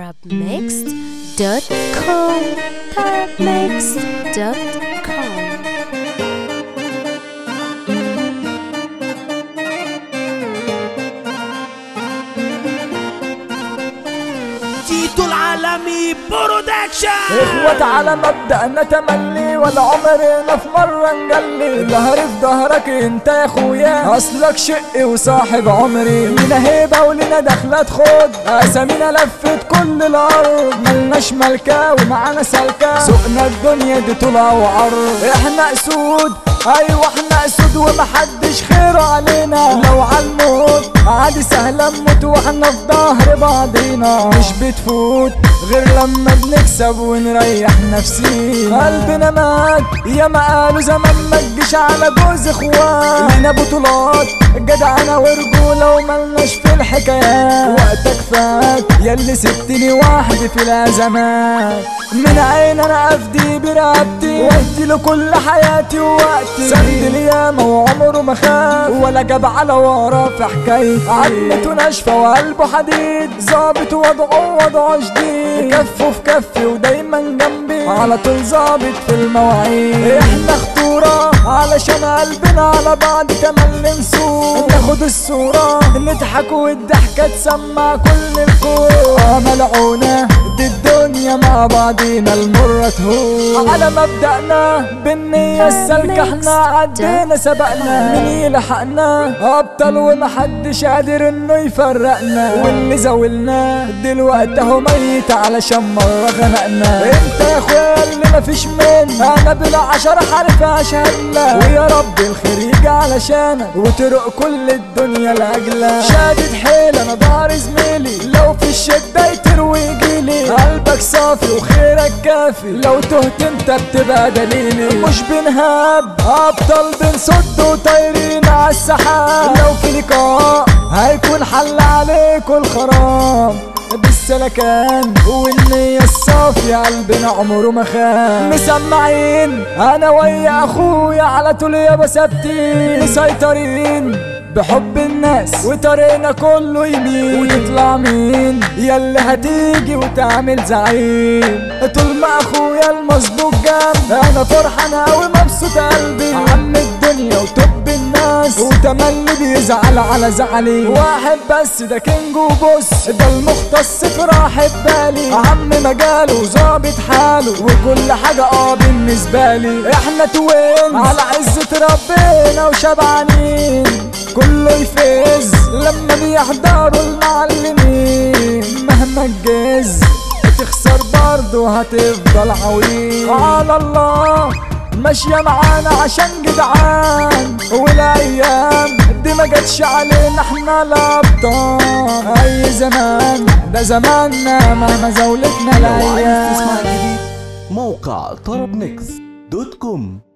tarabmixed.com tarabmixed.com تيتو العالمي برودكشن اخوة على مبدأنا تملي ولا عمرنا في مرة نجلي ظهري في ظهرك انت يا اخويا اصلك شقي وصاحب عمري لينا هيبة ولينا دخلة خد اسامينا لفت كل الارض ملناش ملكة ومعانا سلكة سوقنا الدنيا دي طلع وعرض احنا اسود ايوه احنا اسود ومحدش خير علينا لو عالموت عادي سهلة نموت واحنا في ظهر بعضينا مش بتفوت غير لما بنكسب ونريح نفسينا قلبنا مات يا ما قالوا زمان ما تجيش على جوز اخوان لينا بطولات جدعنا ورجولة وملناش في الحكايات وقتك فات ياللي سبتني وحدي في الازمات من عين انا افدي برقبتي وادي له كل حياتي ووقتي سند لي ياما وعمره ما خاف ولا جاب على ورا في حكايتي عدمته ناشفه وقلبه حديد ظابط وضعه وضعه جديد كفه في كفي ودايما جنبي على طول ظابط في المواعيد احنا خطوره علشان قلبنا على بعض تملي نسوق ناخد الصوره نضحك والضحكه تسمع كل الكون آه ملعونه دي الدنيا مع بعضينا المرة تهون على مبدأنا بالنية السالكة احنا عدينا سبقنا مين يلحقنا أبطال ومحدش قادر انه يفرقنا واللي زاولنا دلوقتي اهو ميت علشان مرة خنقنا انت يا اخويا اللي مفيش منه انا بالعشرة حرف اشهدنا ويا رب الخير يجي علشانك وترق كل الدنيا لاجلك شادد حيل انا ضهر زميلي لو في الشدة يطير ويجيلي قلبك صافي وخيرك كافي لو تهت انت بتبقى دليلي مش بنهاب ابطال بنصد وطايرين عالسحاب لو في لقاء هيكون حل عليكوا الخراب بالسلكان والنية الصافية قلبنا عمره ما خان مسمعين انا ويا اخويا على طول يابا ثابتين مسيطرين بحب الناس وطريقنا كله يمين وتطلع مين ياللي هتيجي وتعمل زعيم طول ما اخويا المظبوط جنب انا فرحان اوي مبسوط قلبي عم الدنيا وطب الناس وتملي بيزعل على زعلي واحد بس ده كينج وبص ده المختص في راحة بالي عم مجاله وظابط حاله وكل حاجة اه بالنسبة لي احنا توين على عزة ربنا وشبعانين كله يفز لما بيحضروا المعلمين مهما تجز تخسر برضه هتفضل عويل على الله ماشية معانا عشان جدعان والايام دي ما جاتش علينا احنا الابطال اي زمان ده زماننا مهما زولتنا لو عايز الايام تسمع جديد موقع طرب ميكس دوت كوم